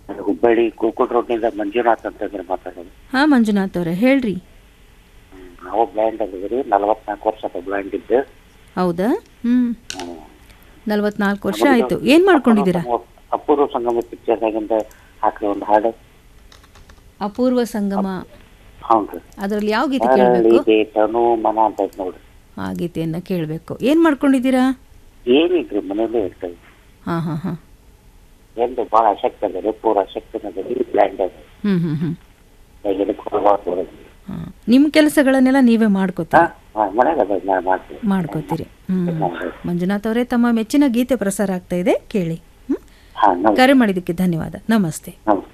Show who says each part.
Speaker 1: ಹುಬ್ಬಳ್ಳಿ ಗೋಕುಲ್ ರೋಡ್ನಿಂದ ಮಂಜುನಾಥ್ ಅಂತಂದ್ರೆ ಮಾತಾಡೋದು
Speaker 2: ಹಾಂ ಮಂಜುನಾಥ್ ಅವರೇ ಹೇಳ್ರಿ
Speaker 1: ಹ್ಮ್. ನಾವು ಬ್ಲೈಂಡ್ ಆಗಿದ್ದೀವಿ ನಲವತ್ನಾಲ್ಕು ವರ್ಷ ಬ್ಲೈಂಡ್ ಇದ್ದು
Speaker 2: ಹೌದಾ ಹ್ಞೂ
Speaker 1: ಹ್ಮ್.
Speaker 2: ನಲವತ್ನಾಲ್ಕು ವರ್ಷ ಆಯಿತು ಏನು ಮಾಡ್ಕೊಂಡಿದ್ದೀರಾ
Speaker 1: ಅಪೂರ್ವ ಸಂಗಮ ಪಿಕ್ಚರ್ದಾಗಿಂದ ಹಾಕಿ ಒಂದು ಹಾಡು
Speaker 2: ಅಪೂರ್ವ ಸಂಗಮ
Speaker 1: ಹ್ಞೂ ರೀ
Speaker 2: ಅದರಲ್ಲಿ ಯಾವ ಗೀತೆ ಕೇಳಬೇಕು
Speaker 1: ಅರಳಿದೆ ತನು ಮನ ಅಂತ ಐತೆ ನೋಡ್ರಿ
Speaker 2: ಆ ಗೀತೆಯನ್ನು ಕೇಳಬೇಕು ಏನು ಮಾಡ್ಕೊಂಡಿದ್ದೀರಾ
Speaker 1: ಏನಿಲ್ರಿ ಮನೇಲೇ ಇರ್ತೇವೆ
Speaker 2: ಹಾಂ ಹಾಂ ಹಾಂ
Speaker 1: ಎಂದು ಭಾಳ ಆಸಕ್ತಿ ಅದ ರೀ ಪೂರ ಆಸಕ್ತಿ ಅದ ರೀ ಬ್ಲೈಂಡ್ ಅದ
Speaker 2: ಹ್ಞೂ ಹ್ಞೂ ಹ್ಞೂ
Speaker 1: ಇದಕ್ಕೆ ಹೋಗ್ಬಾರ್ದು
Speaker 2: ಹಾಂ ನಿಮ್ಮ ಕೆಲಸಗಳನ್ನೆಲ್ಲ ನೀವೇ ಮಾಡ್ಕೋತೀರಿ
Speaker 1: ಹಾಂ ಮನೆಗೆ ಅದ ನಾ ಮಾಡ್ತೀವಿ
Speaker 2: ಮಾಡ್ಕೋತೀರಿ ಹ್ಞೂ ಮಂಜುನಾಥ್ ಅವರೇ ತಮ್ಮ ಮೆಚ್ಚಿನ ಗೀತೆ ಪ್ರಸಾರ ಆಗ್ತಾ ಇದೆ ಕೇಳಿ ಹ್ಞೂ
Speaker 1: ಹಾಂ ನಮಸ್ತೆ
Speaker 2: ಕರೆ ಮಾಡಿದ್ದಕ್ಕೆ ಧನ್ಯವಾದ ನಮಸ್ತೆ
Speaker 1: ನಮಸ್ತೆ